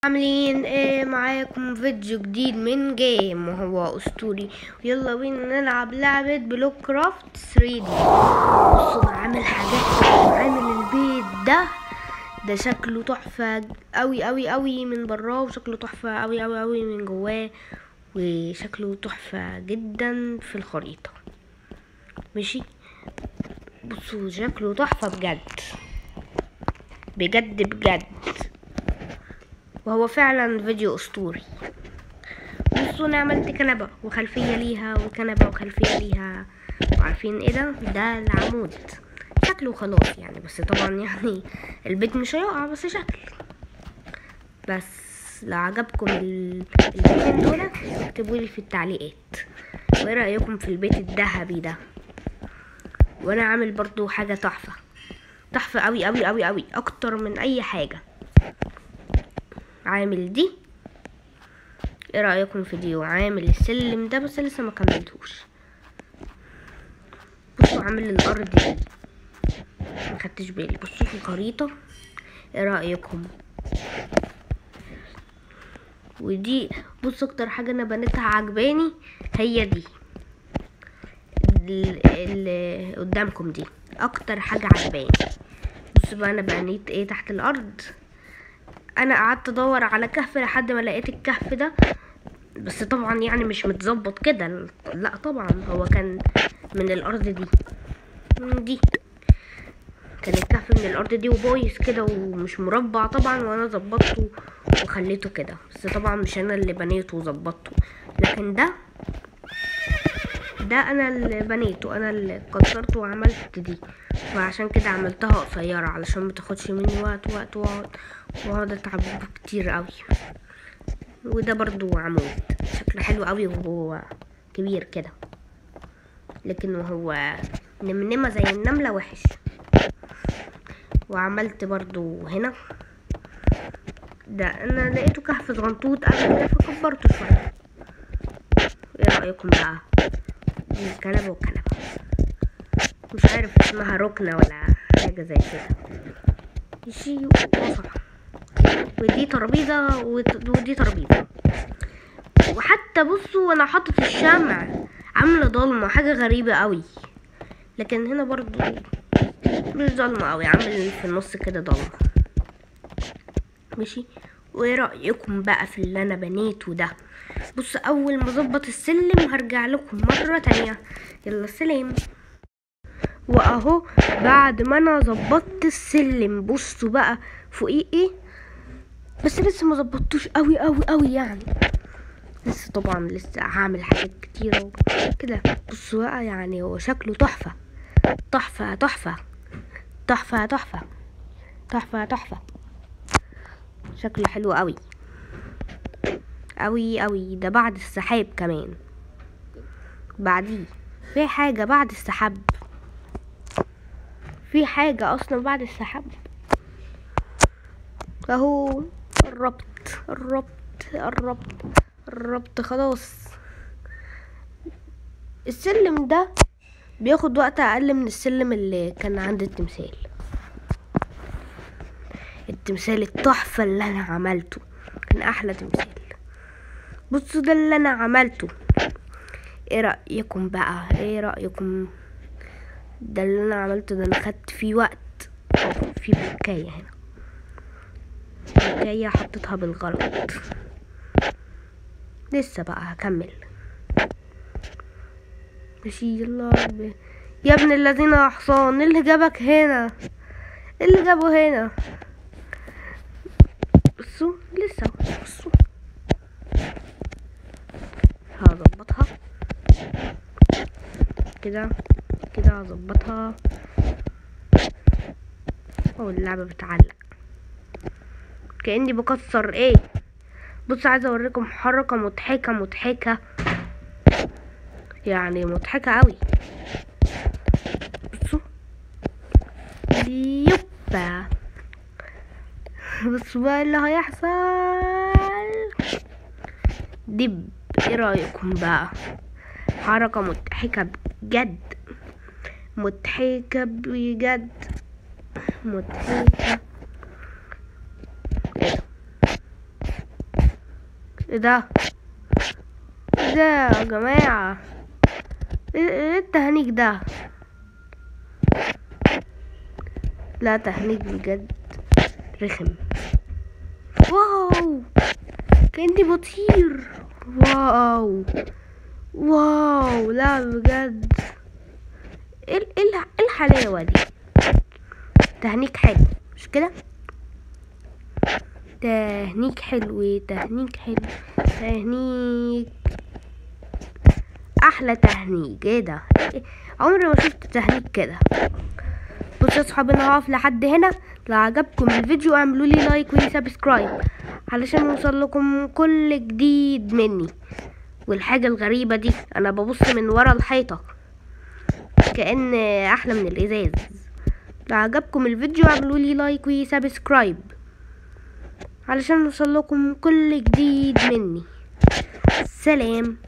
عاملين ايه معاكم فيديو جديد من جيم وهو اسطوري يلا بينا نلعب لعبة بلوك كرافت 3 دي بصوا أنا عامل حاجات عامل البيت ده ده شكله تحفة قوي قوي قوي من براه وشكله تحفة قوي قوي قوي من جواه وشكله تحفة جدا في الخريطة ماشي بصوا شكله تحفة بجد بجد بجد وهو فعلا فيديو اسطوري بصوا انا عملت كنبة وخلفية ليها وكنبة وخلفية ليها وعارفين ايه ده ده العمود شكله خلاص يعني بس طبعا يعني البيت مش هيقع بس شكل بس لو عجبكم ال- البيتين دول اكتبوا لي في التعليقات وايه رايكم في البيت الذهبي ده وانا عامل برضو حاجه تحفه تحفه قوي قوي قوي قوي اكتر من اي حاجه عامل دي ايه رايكم في دي وعامل السلم ده بس لسه ما كملتوش بصوا عامل الارض دي ما خدتش بالي بصوا في الخريطه ايه رايكم ودي بصوا اكتر حاجه انا بنيتها عجباني هي دي اللي قدامكم دي اكتر حاجه عجباني بصوا بقى انا بنيت ايه تحت الارض انا قعدت ادور على كهف لحد ما لقيت الكهف ده بس طبعا يعني مش متظبط كده لا طبعا هو كان من الارض دي من دي كان الكهف من الارض دي وبايظ كده ومش مربع طبعا وانا ظبطته وخليته كده بس طبعا مش انا اللي بنيته وظبطته لكن ده ده انا اللي بنيته انا اللي كسرته وعملت دي فعشان كده عملتها قصيرة علشان ما تاخدش مني وقت وقت وقت واقعد اتعب كتير قوي وده برضو عمود شكله حلو قوي وهو كبير كده لكن وهو نمنمة زي النملة وحش وعملت برضو هنا ده انا لقيته كهف صغنطوط قبل كده فكبرته شوية ايه رأيكم بقى دي كنبة وكنبة مش عارف اسمها ركنة ولا حاجة زي كده ماشي وصفة ودي ترابيزة وت- ودي ترابيزة وحتى بصوا انا حاطط الشمع عاملة ضلمة حاجة غريبة قوي لكن هنا برضو مش ضلمة قوي عامل في النص كده ضلمة ماشي وايه رأيكم بقى في اللي انا بنيته ده بص اول ما اظبط السلم هرجع لكم مرة تانية يلا سلام واهو بعد ما انا ظبطت السلم بصوا بقى فوقيه ايه بس لسه ما ظبطتوش قوي قوي قوي يعني لسه طبعا لسه هعمل حاجات كتيرة كده بصوا بقى يعني هو شكله تحفة تحفة تحفة تحفة تحفة تحفة تحفة شكله حلو قوي قوي قوي ده بعد السحاب كمان بعديه في حاجة بعد السحاب في حاجة اصلا بعد السحاب اهو قربت قربت قربت قربت خلاص السلم ده بياخد وقت اقل من السلم اللي كان عند التمثال التمثال التحفة اللي انا عملته كان احلى تمثال بصوا ده اللي انا عملته ايه رأيكم بقى ايه رأيكم ده اللي انا عملته ده انا خدت فيه وقت أهو في بكاية هنا بكاية حطيتها بالغلط لسه بقى هكمل ماشي يلا ب... يا ابن الذين يا حصان إيه اللي جابك هنا إيه اللي جابه هنا بصوا لسه بصوا هظبطها كده كده هظبطها اهو اللعبة بتعلق كأني بكسر ايه بص عايزة اوريكم حركة مضحكة مضحكة يعني مضحكة قوي بصوا يوبا بصوا بقى اللي هيحصل دب ايه رأيكم بقى حركة مضحكة بجد مضحكة بجد مضحكة ايه ده ايه ده ايه ده يا جماعة ايه إيه التهنيج ده لا تهنيج بجد رخم واو كأني بطير واو واو لا بجد ايه ال- إيه الح- إيه الحلاوة دي تهنيك حلو مش كده تهنيك حلو تهنيك حلو تهنيك احلى تهنيك ايه ده إيه؟ عمري ما شفت تهنيك كده بصوا يا صحابي انا هقف لحد هنا لو عجبكم الفيديو اعملوا لي لايك وسبسكرايب علشان يوصل لكم كل جديد مني والحاجة الغريبة دي انا ببص من ورا الحيطة كأن احلى من الازاز لو عجبكم الفيديو اعملوا لي لايك وسبسكرايب علشان يوصل لكم كل جديد مني سلام